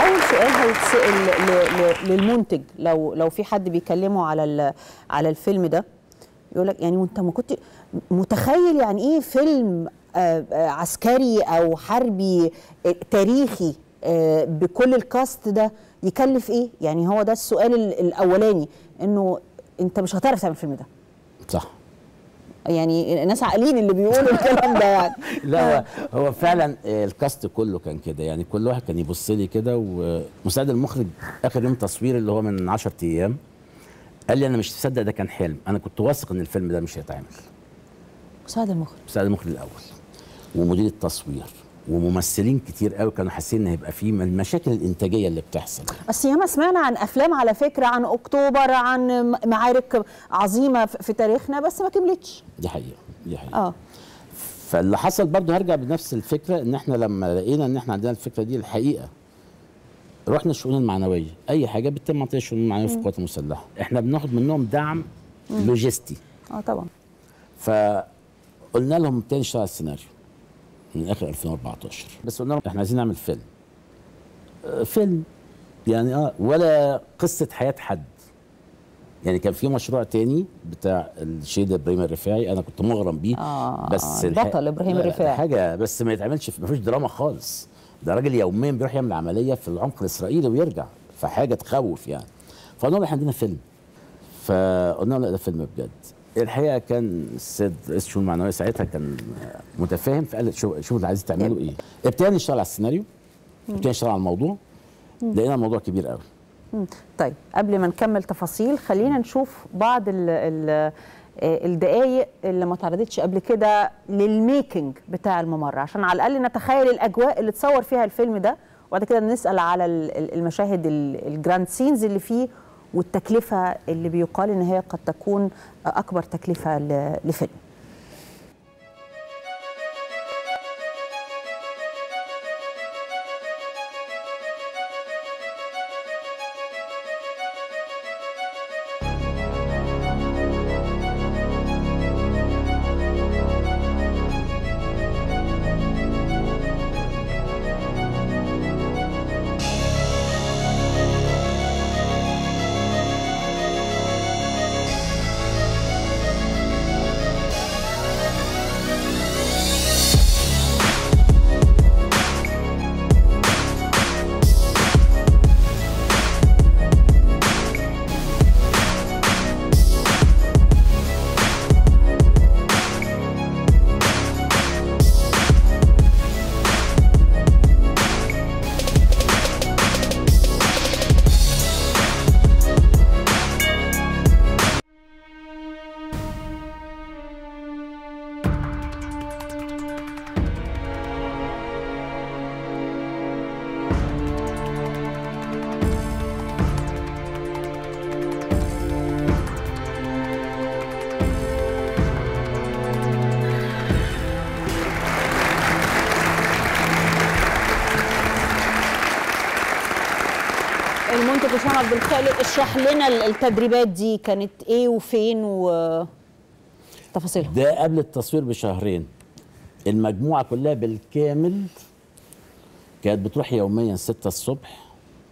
اول سؤال هيتسال ل- ل- للمنتج لو لو في حد بيكلمه على ال- على الفيلم ده يقول لك يعني انت ما كنت متخيل يعني ايه فيلم آه، آه، عسكري او حربي آه، تاريخي آه، بكل الكاست ده يكلف ايه يعني هو ده السؤال ال- الاولاني انه انت مش هتعرف تعمل الفيلم ده صح يعني ناس عاقلين اللي بيقولوا الكلام ده يعني لا هو هو فعلا آه، الكاست كله كان كده يعني كل واحد كان يبص لي كده ومساعد المخرج اخر يوم تصوير اللي هو من 10 ايام قال لي انا مش مصدق ده كان حلم انا كنت واثق ان الفيلم ده مش هيتعمل مساعد المخرج مساعد المخرج الاول ومدير التصوير وممثلين كتير قوي كانوا حاسين ان هيبقى في من المشاكل الانتاجيه اللي بتحصل بس ياما سمعنا عن افلام على فكره عن اكتوبر عن م- معارك عظيمه في في تاريخنا بس ما كملتش دي حقيقه دي حقيقه اه فاللي حصل برضه هرجع بنفس الفكره ان احنا لما لقينا ان احنا عندنا الفكره دي الحقيقه رحنا الشؤون المعنويه اي حاجه بتتم عن طريق الشؤون المعنويه في القوات المسلحه احنا بناخد منهم دعم لوجستي اه طبعا فقلنا لهم تاني نشتغل على السيناريو من اخر 2014 بس قلنا لهم احنا عايزين نعمل فيلم آه، فيلم يعني اه ولا قصه حياه حد يعني كان في مشروع تاني بتاع الشهيد ابراهيم الرفاعي انا كنت مغرم بيه آه، بس البطل إبراهيم لا، لا، الرفاعي. حاجه بس ما يتعملش ما فيش دراما خالص ده راجل يوميا بيروح يعمل عمليه في العمق الاسرائيلي ويرجع فحاجه تخوف يعني فقلنا لهم احنا عندنا فيلم فقلنا لهم لا ده فيلم بجد الحقيقه كان السيد رئيس الشؤون المعنويه ساعتها كان متفاهم فقال شوف شوف اللي عايز تعملوا ايه ابتدينا نشتغل على السيناريو ابتدينا نشتغل على الموضوع لقينا الموضوع كبير قوي مم. طيب قبل ما نكمل تفاصيل خلينا نشوف بعض ال ال الدقايق اللي ما اتعرضتش قبل كده للميكنج بتاع الممر عشان على الاقل نتخيل الاجواء اللي اتصور فيها الفيلم ده وبعد كده نسال على ال- ال- المشاهد ال- الجراند سينز اللي فيه والتكلفه اللي بيقال ان هي قد تكون اكبر تكلفه ل- لفيلم المنتج هشام عبد الخالق اشرح لنا ال- التدريبات دي كانت ايه وفين وتفاصيلها ده قبل التصوير بشهرين المجموعه كلها بالكامل كانت بتروح يوميا 6 الصبح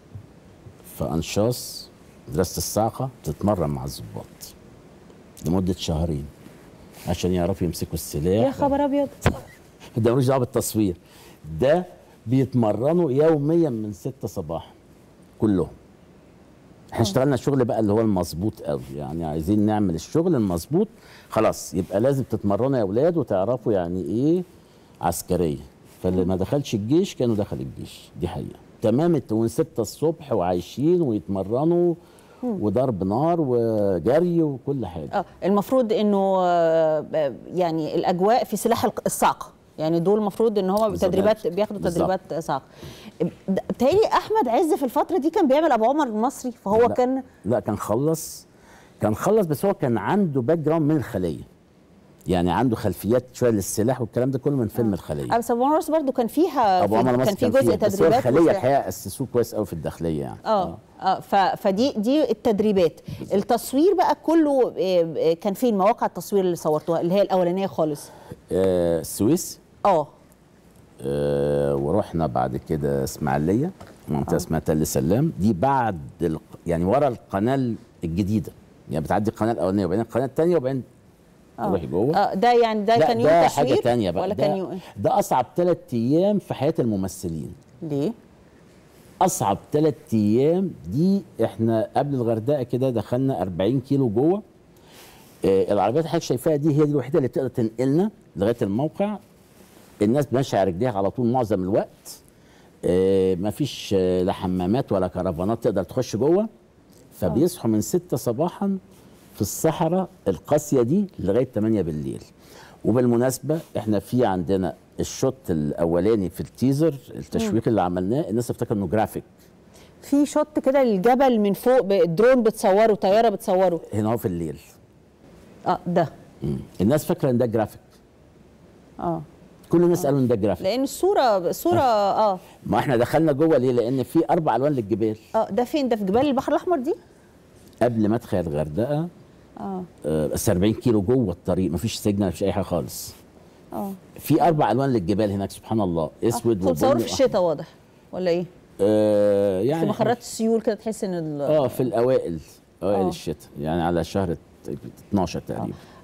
في انشاص مدرسه الصاعقه تتمرن مع الضباط لمده شهرين عشان يعرفوا يمسكوا السلاح يا خبر ابيض ده ملوش دعوه بالتصوير ده بيتمرنوا يوميا من 6 صباحا كلهم احنا اشتغلنا الشغل بقى اللي هو المظبوط قوي يعني عايزين نعمل الشغل المظبوط خلاص يبقى لازم تتمرنوا يا اولاد وتعرفوا يعني ايه عسكريه فاللي ما دخلش الجيش كانوا دخل الجيش دي حقيقه تمام من 6 الصبح وعايشين ويتمرنوا وضرب نار وجري وكل حاجه اه المفروض انه آه، يعني الاجواء في سلاح الق- الصاعقه يعني دول المفروض ان هو بالظبط. تدريبات بياخدوا بالظبط. تدريبات صاعقه بتهيألي احمد عز في الفتره دي كان بيعمل ابو عمر المصري فهو لا. كان لا كان خلص كان خلص بس هو كان عنده باك جراوند من الخليه يعني عنده خلفيات شويه للسلاح والكلام ده كله من فيلم الخليه آه، بس ابو عمر المصري برضه كان فيها ابو عمر كان مصر في جزء فيه، بس هو تدريبات الخليه وسلاح. الحقيقه اسسوه كويس قوي في الداخليه يعني اه اه ف- فدي دي التدريبات التصوير بقى كله آه، آه، كان فين مواقع التصوير اللي صورتوها اللي هي الاولانيه خالص آه، السويس اه آه ورحنا بعد كده اسماعيليه منطقه اسمها تل سلام دي بعد ال... يعني ورا القناه الجديده يعني بتعدي القناه الاولانيه وبعدين القناه الثانيه وبعدين تروحي جوه اه ده يعني ده لا كان يوم ده تشوير حاجه تانية بقى ولا ده, كان يوم ده اصعب ثلاث ايام في حياه الممثلين ليه؟ اصعب ثلاث ايام دي احنا قبل الغردقه كده دخلنا 40 كيلو جوه آه العربيات اللي حضرتك شايفاها دي هي دي الوحيده اللي تقدر تنقلنا لغايه الموقع الناس ماشيه على رجليها على طول معظم الوقت آه مفيش آه لا حمامات ولا كرفانات تقدر تخش جوه فبيصحوا من 6 صباحا في الصحراء القاسيه دي لغايه 8 بالليل وبالمناسبه احنا في عندنا الشوت الاولاني في التيزر التشويق اللي عملناه الناس افتكر انه جرافيك في شوت كده للجبل من فوق بالدرون بتصوره طياره بتصوره هنا هو في الليل اه ده مم. الناس فاكره ان ده جرافيك اه كل الناس قالوا ان ده جرافيك لان الصوره الصوره اه ما احنا دخلنا جوه ليه لان في اربع الوان للجبال اه ده فين ده في جبال البحر الاحمر دي قبل ما ادخل الغردقه اه آه، بس 40 كيلو جوه الطريق مفيش سجن مفيش اي حاجه خالص اه في اربع الوان للجبال هناك سبحان الله اسود انتوا بتصوروا في وبني الشتاء واضح ولا ايه؟ آه في يعني مخرات السيول كده تحس ان ال- اه في الاوائل اوائل آه. الشتاء يعني على شهر 12 تقريبا